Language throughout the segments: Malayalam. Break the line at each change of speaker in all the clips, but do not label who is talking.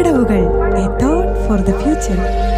പടവുകൾ a thought for the future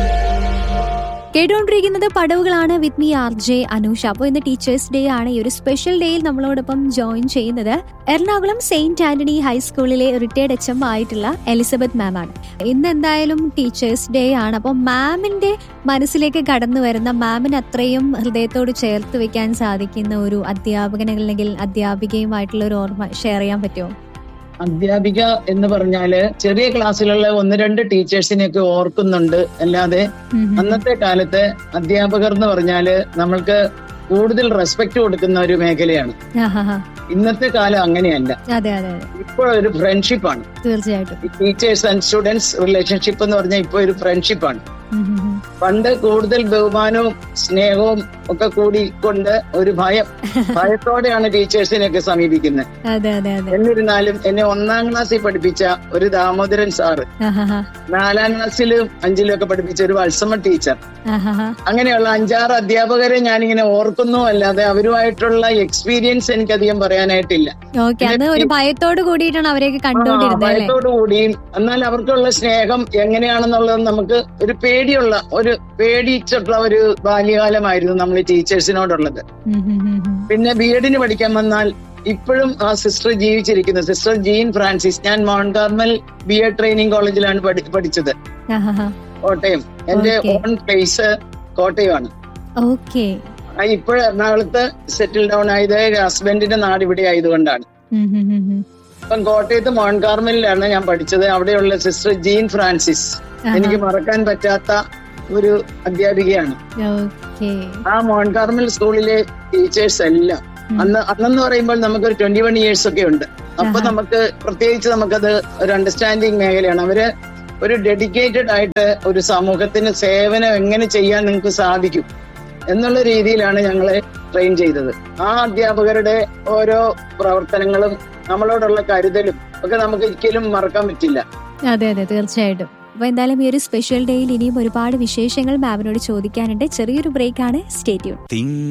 കേട്ടുകൊണ്ടിരിക്കുന്നത് പടവുകളാണ് with me R J Anusha അപ്പോൾ ഇന്ന് ടീച്ചേഴ്സ് ഡേ ആണ് ഈ ഒരു സ്പെഷ്യൽ ഡേയിൽ നമ്മളോടൊപ്പം ജോയിൻ ചെയ്യുന്നത് എറണാകുളം സെയിന്റ് ആന്റണി ഹൈസ്കൂളിലെ റിട്ടയർഡ് എച്ച് എം ആയിട്ടുള്ള എലിസബത്ത് മാം ആണ് ഇന്ന് എന്തായാലും ടീച്ചേഴ്സ് ഡേ ആണ് അപ്പോൾ മാമിന്റെ മനസ്സിലേക്ക് കടന്നു വരുന്ന മാമിന് അത്രയും ഹൃദയത്തോട് ചേർത്ത് വെക്കാൻ സാധിക്കുന്ന ഒരു അധ്യാപകൻ അല്ലെങ്കിൽ അധ്യാപികയുമായിട്ടുള്ള ഒരു ഓർമ്മ ഷെയർ ചെയ്യാൻ പറ്റുമോ
അധ്യാപിക എന്ന് പറഞ്ഞാല് ചെറിയ ക്ലാസ്സിലുള്ള ഒന്ന് രണ്ട് ടീച്ചേഴ്സിനെയൊക്കെ ഓർക്കുന്നുണ്ട് അല്ലാതെ
ഉം ഉം.
അന്നത്തെ കാലത്ത് അധ്യാപകർ എന്ന് പറഞ്ഞാല് നമ്മൾക്ക് കൂടുതൽ റെസ്പെക്ട് കൊടുക്കുന്ന ഒരു മേഖലയാണ്
ആഹാഹാ.
ഇന്നത്തെ കാലം അങ്ങനെയല്ല
അതെ അതെ അതെ
ഇപ്പോൾ ഒരു ഫ്രണ്ട്ഷിപ്പാണ്
തീർച്ചയായിട്ടും
ടീച്ചേഴ്സ് ആൻഡ് സ്റ്റുഡൻസ് റിലേഷൻഷിപ്പ് എന്ന് പറഞ്ഞാൽ ഇപ്പോൾ ഒരു ഫ്രണ്ട്ഷിപ്പാണ്
ഉം ഉം ഉം.
പണ്ട് കൂടുതൽ ബഹുമാനവും സ്നേഹവും ഒക്കെ കൂടിക്കൊണ്ട് ഒരു ഭയം ഭയത്തോടെയാണ് ടീച്ചേഴ്സിനെയൊക്കെ സമീപിക്കുന്നത്
അതെ അതെ അതെ
എന്നിരുന്നാലും എന്നെ ഒന്നാം ക്ലാസ്സിൽ പഠിപ്പിച്ച ഒരു ദാമോദരൻ സാറ്
ആഹാഹാ.
നാലാം ക്ലാസ്സിലും അഞ്ചിലും ഒക്കെ പഠിപ്പിച്ച ഒരു വത്സമ ടീച്ചർ
ആഹാഹാ.
അങ്ങനെയുള്ള അഞ്ചാറ് അധ്യാപകരെ ഞാനിങ്ങനെ ഓർക്കുന്നു അല്ലാതെ അവരുമായിട്ടുള്ള എക്സ്പീരിയൻസ് എനിക്കധികം പറയാനായിട്ടില്ല
ഓക്കെ അന്ന് ഒരു ഭയത്തോട് കൂടിയിട്ടാണ് അവരെയൊക്കെ
ആ,
കണ്ടുകൊണ്ടിരുന്നത് അല്ലേ
ഭയത്തോടു കൂടിയും എന്നാൽ അവർക്കുള്ള സ്നേഹം എങ്ങനെയാണെന്നുള്ളത് നമുക്ക് ഒരു പേടിയുള്ള ഒരു പേടിച്ചിട്ടുള്ള ഒരു ബാല്യകാലമായിരുന്നു നമ്മൾ ടീച്ചേഴ്സിനോടുള്ളത്
ഉം ഉം ഉം ഉം.
പിന്നെ ബി എഡിന് പഠിക്കാൻ വന്നാൽ ഇപ്പോഴും ആ സിസ്റ്റർ ജീവിച്ചിരിക്കുന്നു സിസ്റ്റർ ജീൻ ഫ്രാൻസിസ് ഞാൻ Mount Carmel B Ed training കോളേജിലാണ് പഠി- പഠിച്ചത്
ആഹാഹാ.
കോട്ടയം എന്റെ
Okay.
ഓൺ പ്ലേസ് കോട്ടയമാണ്
ഓക്കെ
ഇപ്പോൾ എറണാകുളത്ത് സെറ്റിൽ ഡൗൺ ആയത് ഹസ്ബൻഡിന്റെ നാട് ഇവിടെ ആയതുകൊണ്ടാണ്
ഉം ഉം ഉം ഉം.
ഇപ്പം കോട്ടയത്ത് മോൺ കാർമലിലാണ് ഞാൻ പഠിച്ചത് അവിടെയുള്ള സിസ്റ്റർ ജീൻ ഫ്രാൻസിസ്
ആഹാ.
എനിക്ക് മറക്കാൻ പറ്റാത്ത ഒരു അധ്യാപികയാണ്
ഓക്കെ
ആ മോൺ കാർമൽ സ്കൂളിലെ ടീച്ചേഴ്സ് എല്ലാം അന്ന് അന്നെന്ന് പറയുമ്പോൾ നമുക്കൊരു ട്വന്റി വൺ ഇയേഴ്സ് ഒക്കെ ഉണ്ട് അപ്പൊ
ആഹാ.
നമുക്ക് പ്രത്യേകിച്ച് നമുക്കത് ഒരു അണ്ടർസ്റ്റാൻഡിങ് മേഖലയാണ് അവര് ഒരു ഡെഡിക്കേറ്റഡ് ആയിട്ട് ഒരു സമൂഹത്തിന് സേവനം എങ്ങനെ ചെയ്യാൻ നിങ്ങൾക്ക് സാധിക്കും എന്നുള്ള രീതിയിലാണ് ഞങ്ങളെ ട്രെയിൻ ചെയ്തത് ആ അധ്യാപകരുടെ ഓരോ പ്രവർത്തനങ്ങളും നമ്മളോടുള്ള കരുതലും ഒക്കെ നമുക്ക് ഒരിക്കലും മറക്കാൻ പറ്റില്ല
അതെ അതെ തീർച്ചയായിട്ടും അപ്പൊ എന്തായാലും ഈ ഒരു സ്പെഷ്യൽ ഡേയിൽ ഇനിയും ഒരുപാട് വിശേഷങ്ങൾ മാമിനോട് ചോദിക്കാനുണ്ട് ചെറിയൊരു ബ്രേക്ക് ആണ് സ്റ്റേറ്റ്യൂൺ
Think